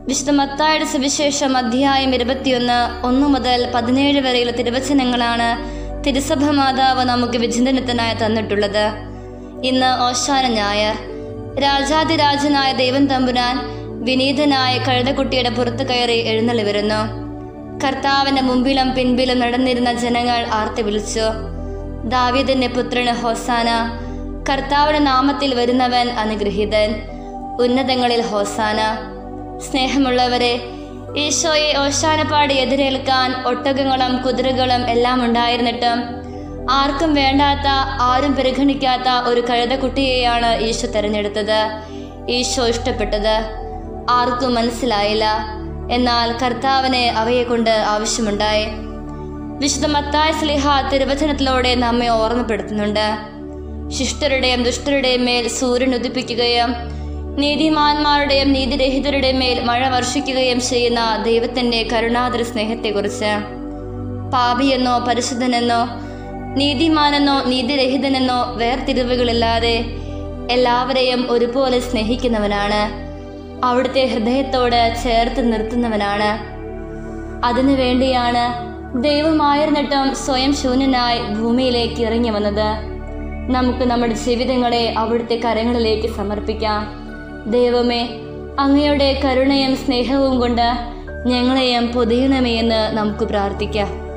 വിശുദ്ധ മത്തായുടെ സുവിശേഷം അധ്യായം ഇരുപത്തിയൊന്ന് ഒന്ന് മുതൽ പതിനേഴ് വരെയുള്ള തിരുവചനങ്ങളാണ് തിരുസഭ മാതാവ് നമുക്ക് വിചിന്തനത്തിനായി തന്നിട്ടുള്ളത് ഇന്ന് ഓശാന ഞായർ രാജാതിരാജനായ ദൈവം തമ്പുരാൻ വിനീതനായ കഴുതക്കുട്ടിയുടെ പുറത്തു കയറി എഴുന്നള്ളി വരുന്നു കർത്താവിന്റെ മുമ്പിലും പിൻപിലും നടന്നിരുന്ന ജനങ്ങൾ ആർത്തി വിളിച്ചു ദാവീദിന്റെ പുത്രന് ഹോസാന കർത്താവിന്റെ നാമത്തിൽ വരുന്നവൻ അനുഗ്രഹീതൻ ഉന്നതങ്ങളിൽ ഹോസാന സ്നേഹമുള്ളവരെ ഈശോയെ ഓശാനപ്പാടി എതിരേൽക്കാൻ ഒട്ടകങ്ങളും കുതിരകളും എല്ലാം ഉണ്ടായിരുന്നിട്ടും ആർക്കും വേണ്ടാത്ത ആരും പരിഗണിക്കാത്ത ഒരു കഴുതക്കുട്ടിയെയാണ് ഈശോ തെരഞ്ഞെടുത്തത് ഈശോ ഇഷ്ടപ്പെട്ടത് ആർക്കും മനസ്സിലായില്ല എന്നാൽ കർത്താവിന് അവയെ കൊണ്ട് ആവശ്യമുണ്ടായി വിശുദ്ധ മത്തായ സ്ലിഹ തിരുവചനത്തിലൂടെ നമ്മെ ഓർമ്മപ്പെടുത്തുന്നുണ്ട് ശിഷ്ടരുടെയും ദുഷ്ടരുടെയും മേൽ സൂര്യൻ ഉദിപ്പിക്കുകയും നീതിമാന്മാരുടെയും നീതിരഹിതരുടെയും മേൽ മഴ വർഷിക്കുകയും ചെയ്യുന്ന ദൈവത്തിന്റെ കരുണാതര സ്നേഹത്തെക്കുറിച്ച് പാപിയെന്നോ പരിശുദ്ധനെന്നോ നീതിമാനെന്നോ നീതിരഹിതനെന്നോ വേർതിരിവുകളില്ലാതെ എല്ലാവരെയും ഒരുപോലെ സ്നേഹിക്കുന്നവനാണ് അവിടുത്തെ ഹൃദയത്തോട് ചേർത്ത് നിർത്തുന്നവനാണ് അതിനു വേണ്ടിയാണ് ദൈവമായിരുന്നിട്ടും സ്വയം ശൂന്യനായി ഭൂമിയിലേക്ക് ഇറങ്ങി വന്നത് നമുക്ക് നമ്മുടെ ജീവിതങ്ങളെ അവിടുത്തെ കരങ്ങളിലേക്ക് സമർപ്പിക്കാം ദൈവമേ അങ്ങയുടെ കരുണയും സ്നേഹവും കൊണ്ട് ഞങ്ങളെയും പൊതിയണമേ എന്ന് നമുക്ക് പ്രാർത്ഥിക്കാം